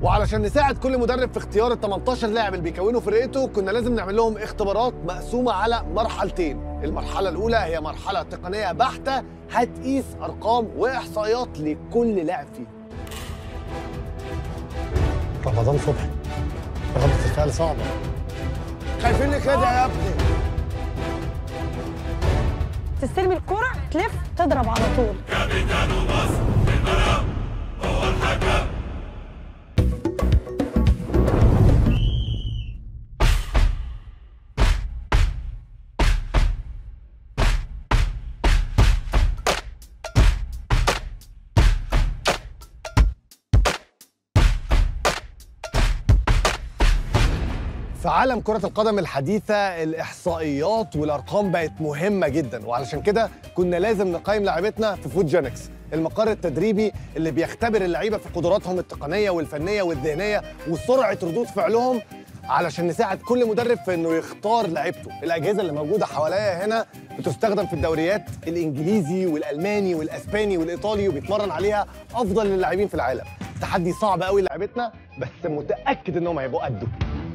وعلشان نساعد كل مدرب في اختيار ال 18 لاعب اللي بيكونوا فرقته كنا لازم نعمل لهم اختبارات مقسومه على مرحلتين المرحله الاولى هي مرحله تقنيه بحته هتقيس ارقام واحصائيات لكل لاعب فيهم رمضان صبحي رغبة الفعل صعبة خايفين كده يا ابني تستلم الكرة تلف تضرب على طول في عالم كرة القدم الحديثة الإحصائيات والأرقام بقت مهمة جدا وعلشان كده كنا لازم نقيم لاعبتنا في فود جينكس المقر التدريبي اللي بيختبر اللعيبة في قدراتهم التقنية والفنية والذهنية وسرعة ردود فعلهم علشان نساعد كل مدرب في انه يختار لعيبته الاجهزه اللي موجوده حواليا هنا بتستخدم في الدوريات الانجليزي والالماني والاسباني والايطالي وبيتمرن عليها افضل اللاعبين في العالم تحدي صعب قوي لعيبتنا بس متاكد انهم هيبقوا قده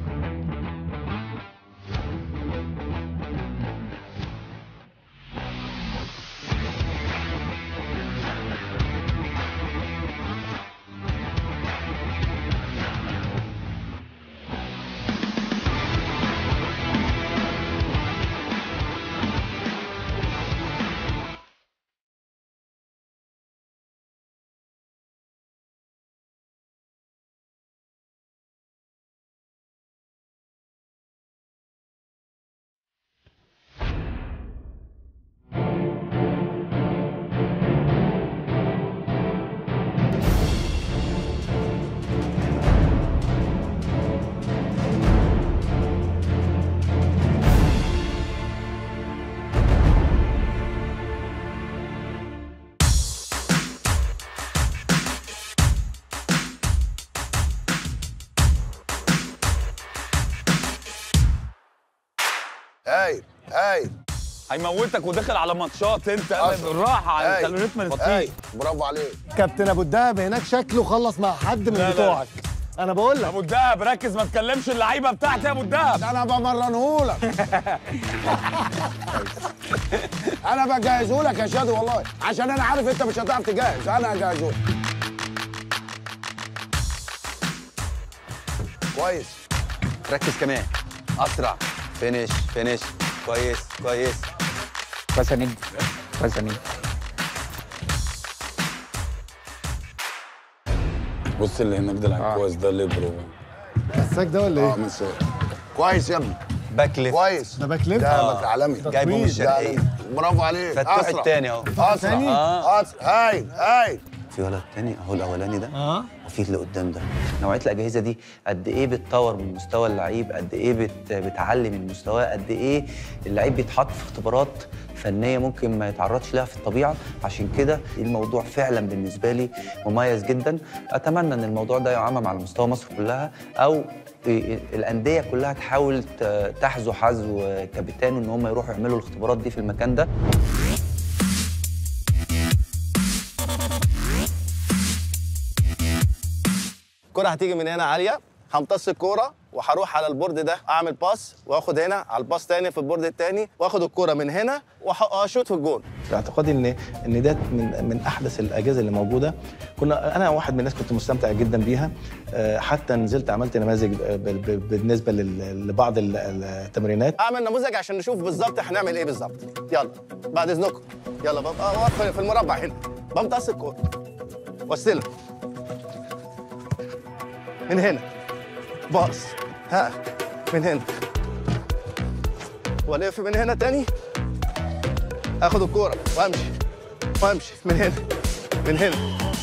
هايل هايل هيموتك وداخل على ماتشات انت أصلاً. بالراحه هايل. خلي الريتم هايل البطيء برافو عليك كابتن ابو الدهب هناك شكله خلص مع حد من لا، لا. بتوعك انا بقول لك ابو الدهب ركز ما تكلمش اللعيبه بتاعتي يا ابو الدهب انا بمرنهولك انا بجهزهولك يا شادي والله عشان انا عارف انت مش هتعرف تجهز انا هجهزهولك كويس ركز كمان اسرع فينش فينش كويس كويس كويس يا نجم كويس يا نجم بص اللي هناك ده لعيب كويس ده ليبرو مساك ده ولا اه ايه؟ من سوري كويس يا ابني باك ليفت كويس ده باك ليفت؟ ده باك عالمي جايبه من الشرقيه برافو عليك فتوح أسرع. التاني اهو اسرع تاني؟ اه اسرع هايل هايل في ولد تاني اهو الاولاني ده اه وفي اللي قدام ده نوعيه الاجهزه دي قد ايه بتطور من مستوى اللعيب قد ايه بت... بتعلي من مستواه قد ايه اللعيب بيتحط في اختبارات فنيه ممكن ما يتعرضش لها في الطبيعه عشان كده الموضوع فعلا بالنسبه لي مميز جدا اتمنى ان الموضوع ده يعمم على مستوى مصر كلها او الانديه كلها تحاول ت- تحذو حذو كابيتانو ان هم يروحوا يعملوا الاختبارات دي في المكان ده الكرة هتيجي من هنا عالية همتص الكورة وهروح على البورد ده اعمل باس واخد هنا على الباس تاني في البورد التاني واخد الكرة من هنا واشوط في الجون في اعتقادي ان ان ده من من احدث الاجهزه اللي موجوده كنا انا واحد من الناس كنت مستمتع جدا بيها آه، حتى نزلت عملت نماذج ب- ب- بالنسبه لل- لبعض ال- التمرينات اعمل نموذج عشان نشوف بالظبط هنعمل ايه بالظبط يلا بعد اذنكم يلا ببقى واقف في المربع هنا بمتص الكورة واستلم من هنا باص ها من هنا والف من هنا تاني اخد الكورة وامشي وامشي من هنا من هنا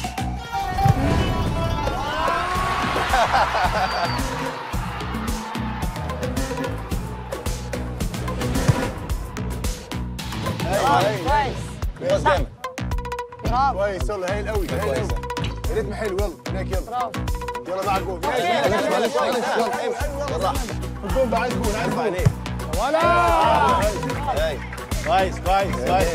كويس باص جامد برافو كويس يلا هايل قوي هايل قوي الريتم حلو يلا هناك يلا برافو يلا مع الجول معلش، معلش معلش يلا بالراحه الجول ده عايز جول عايز جول عليك ولا هاي. كويس كويس كويس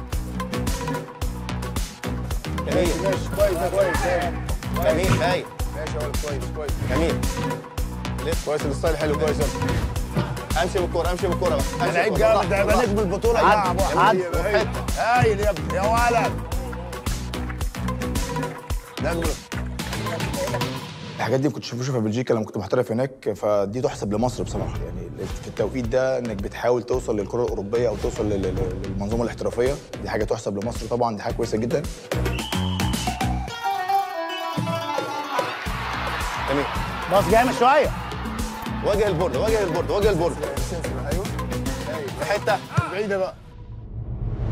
جميل ماشي كويس ده كويس هايل. جميل هاي ماشي يا ولد كويس كويس جميل لف كويس الستايل حلو كويس امشي بالكوره امشي بالكوره بقى ده امشي لعيب بالكورة. جامد ده يبقى بالراحة. نجم البطوله يا عد. ابو عد. حد وحط. هايل يا ابني يا ولد نجم الحاجات دي كنت بشوفها في بلجيكا لما كنت محترف هناك فدي تحسب لمصر بصراحه يعني في التوقيت ده انك بتحاول توصل للكره الاوروبيه او توصل لل- لل- للمنظومه الاحترافيه دي حاجه تحسب لمصر طبعا دي حاجه كويسه جدا جميل باص جامد شويه واجه البورد واجه البورد واجه البورد ايوه في حته بعيده بقى